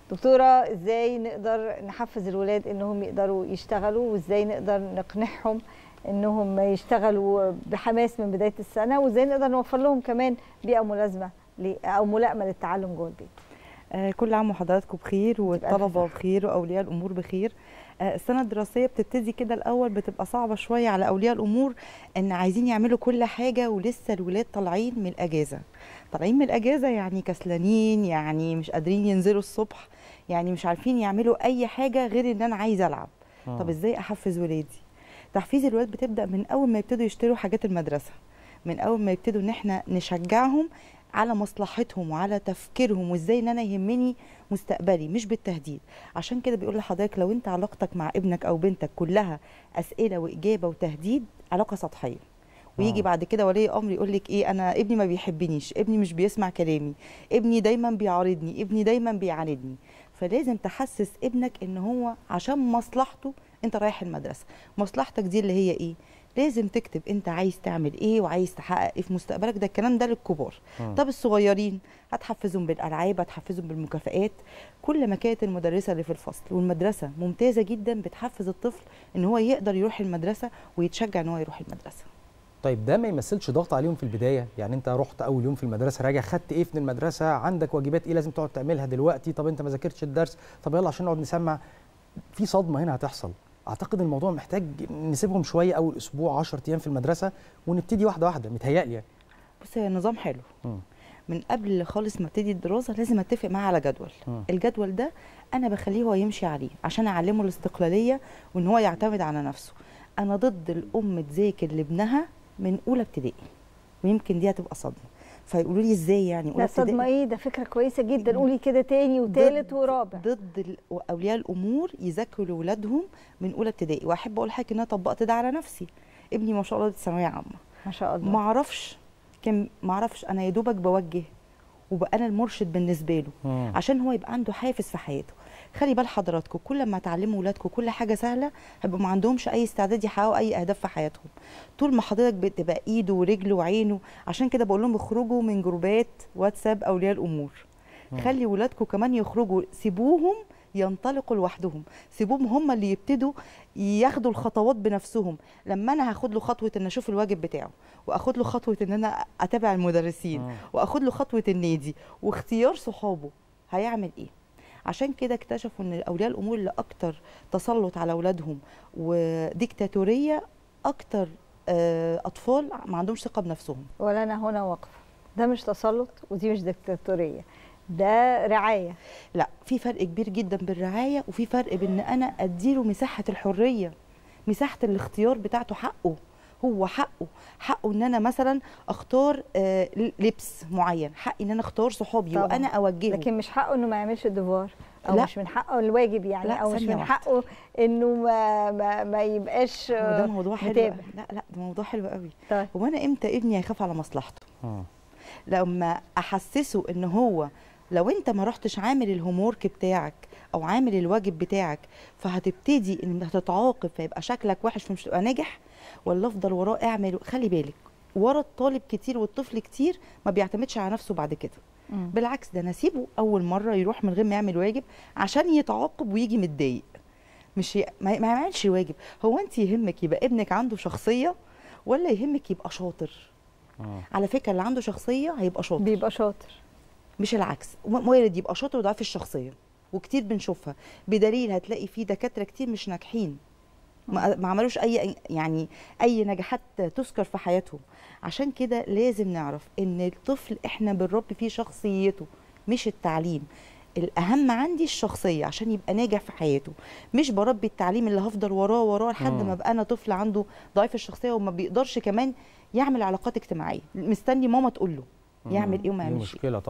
دكتوره ازاي نقدر نحفز الولاد انهم يقدروا يشتغلوا وازاي نقدر نقنعهم انهم يشتغلوا بحماس من بدايه السنه وازاي نقدر نوفر لهم كمان بيئه ملازمه او ملائمه للتعلم جوه البيت آه كل عام وحضراتكم بخير والطلبه بخير واولياء الامور بخير آه السنه الدراسيه بتبتدي كده الاول بتبقى صعبه شويه على اولياء الامور ان عايزين يعملوا كل حاجه ولسه الولاد طالعين من الاجازه طالعين من الاجازه يعني كسلانين يعني مش قادرين ينزلوا الصبح يعني مش عارفين يعملوا اي حاجه غير ان انا عايزه العب آه. طب ازاي احفز ولادي تحفيز الولاد بتبدا من اول ما يبتدوا يشتروا حاجات المدرسه من اول ما يبتدوا ان احنا نشجعهم على مصلحتهم وعلى تفكيرهم وازاي ان انا يهمني مستقبلي مش بالتهديد عشان كده بيقول لحضرتك لو انت علاقتك مع ابنك او بنتك كلها اسئله واجابه وتهديد علاقه سطحيه ويجي بعد كده ولي امر يقول لك ايه انا ابني ما بيحبنيش ابني مش بيسمع كلامي ابني دايما بيعارضني ابني دايما بيعاندني فلازم تحسس ابنك ان هو عشان مصلحته انت رايح المدرسه مصلحتك دي اللي هي ايه لازم تكتب انت عايز تعمل ايه وعايز تحقق ايه في مستقبلك ده الكلام ده للكبار م. طب الصغيرين هتحفزهم بالالعاب هتحفزهم بالمكافئات كل ما كانت المدرسه اللي في الفصل والمدرسه ممتازه جدا بتحفز الطفل ان هو يقدر يروح المدرسه ويتشجع ان هو يروح المدرسه طيب ده ما يمثلش ضغط عليهم في البدايه يعني انت رحت اول يوم في المدرسه راجع خدت ايه في المدرسه عندك واجبات ايه لازم تقعد تعملها دلوقتي طب انت ما ذاكرتش الدرس طب يلا عشان نقعد نسمع في صدمه هنا هتحصل اعتقد الموضوع محتاج نسيبهم شويه اول اسبوع 10 ايام في المدرسه ونبتدي واحده واحده متهيألي يعني بص هي النظام حلو م. من قبل خالص ما ابتدي الدراسه لازم اتفق معاه على جدول م. الجدول ده انا بخليه هو يمشي عليه عشان اعلمه الاستقلاليه وان هو يعتمد على نفسه انا ضد الام تذاكر لابنها من اولى ابتدائي ويمكن دي هتبقى صدمه فيقولوا لي ازاي يعني لا صدمه ايه ده فكره كويسه جدا قولي كده تاني وتالت ورابع ضد اولياء الامور يذاكروا لاولادهم من اولى ابتدائي واحب اقول لحضرتك ان انا طبقت ده على نفسي ابني ما شاء الله ثانويه عامه ما شاء الله ما اعرفش كان ما اعرفش انا يا دوبك بوجه وبقى انا المرشد بالنسبه له مم. عشان هو يبقى عنده حافز في حياته خلي بال حضراتكم كل ما تعلموا ولادكم كل حاجه سهله هيبقوا ما عندهمش اي استعداد يحققوا اي اهداف في حياتهم طول ما حضرتك بتبقى ايده ورجله وعينه عشان كده بقول لهم اخرجوا من جروبات واتساب اولياء الامور مم. خلي ولادكم كمان يخرجوا سيبوهم ينطلقوا لوحدهم سيبوهم هم اللي يبتدوا ياخدوا الخطوات بنفسهم لما انا هاخد له خطوه ان اشوف الواجب بتاعه واخد له خطوه ان انا اتابع المدرسين آه. واخد له خطوه النادي واختيار صحابه هيعمل ايه عشان كده اكتشفوا ان اولياء الامور اللي اكتر تسلط على اولادهم وديكتاتوريه اكتر اطفال ما عندهمش ثقه بنفسهم ولا انا هنا واقفه ده مش تسلط ودي مش ديكتاتوريه ده رعايه لا في فرق كبير جدا بالرعايه وفي فرق بان انا اديله مساحه الحريه مساحه الاختيار بتاعته حقه هو حقه حقه ان انا مثلا اختار آه لبس معين حقي ان انا اختار صحابي طبعا. وانا اوجهه لكن مش حقه انه ما يعملش الديفوار او لا. مش من حقه الواجب يعني لا او مش من حقه انه ما ما, ما يبقاش ده موضوع حلو لا لا ده موضوع حلو قوي طيب هو انا امتى ابني هيخاف على مصلحته اه لما احسسه ان هو لو انت ما رحتش عامل الهومورك بتاعك او عامل الواجب بتاعك فهتبتدي ان هتتعاقب فيبقى شكلك وحش فمش تبقى ناجح ولا افضل وراه اعمل خلي بالك ورا الطالب كتير والطفل كتير ما بيعتمدش على نفسه بعد كده مم. بالعكس ده انا اسيبه اول مره يروح من غير ما يعمل واجب عشان يتعاقب ويجي متضايق مش ي... ما يعملش واجب هو انت يهمك يبقى ابنك عنده شخصيه ولا يهمك يبقى شاطر آه. على فكره اللي عنده شخصيه هيبقى شاطر بيبقى شاطر مش العكس وارد يبقى شاطر وضعيف الشخصيه وكتير بنشوفها بدليل هتلاقي في دكاتره كتير مش ناجحين ما عملوش اي يعني اي نجاحات تذكر في حياتهم عشان كده لازم نعرف ان الطفل احنا بنربي فيه شخصيته مش التعليم الاهم عندي الشخصيه عشان يبقى ناجح في حياته مش بربي التعليم اللي هفضل وراه وراه لحد ما ابقى انا طفل عنده ضعيف الشخصيه وما بيقدرش كمان يعمل علاقات اجتماعيه مستني ماما تقول له يعمل ايه وما يعملش مشكله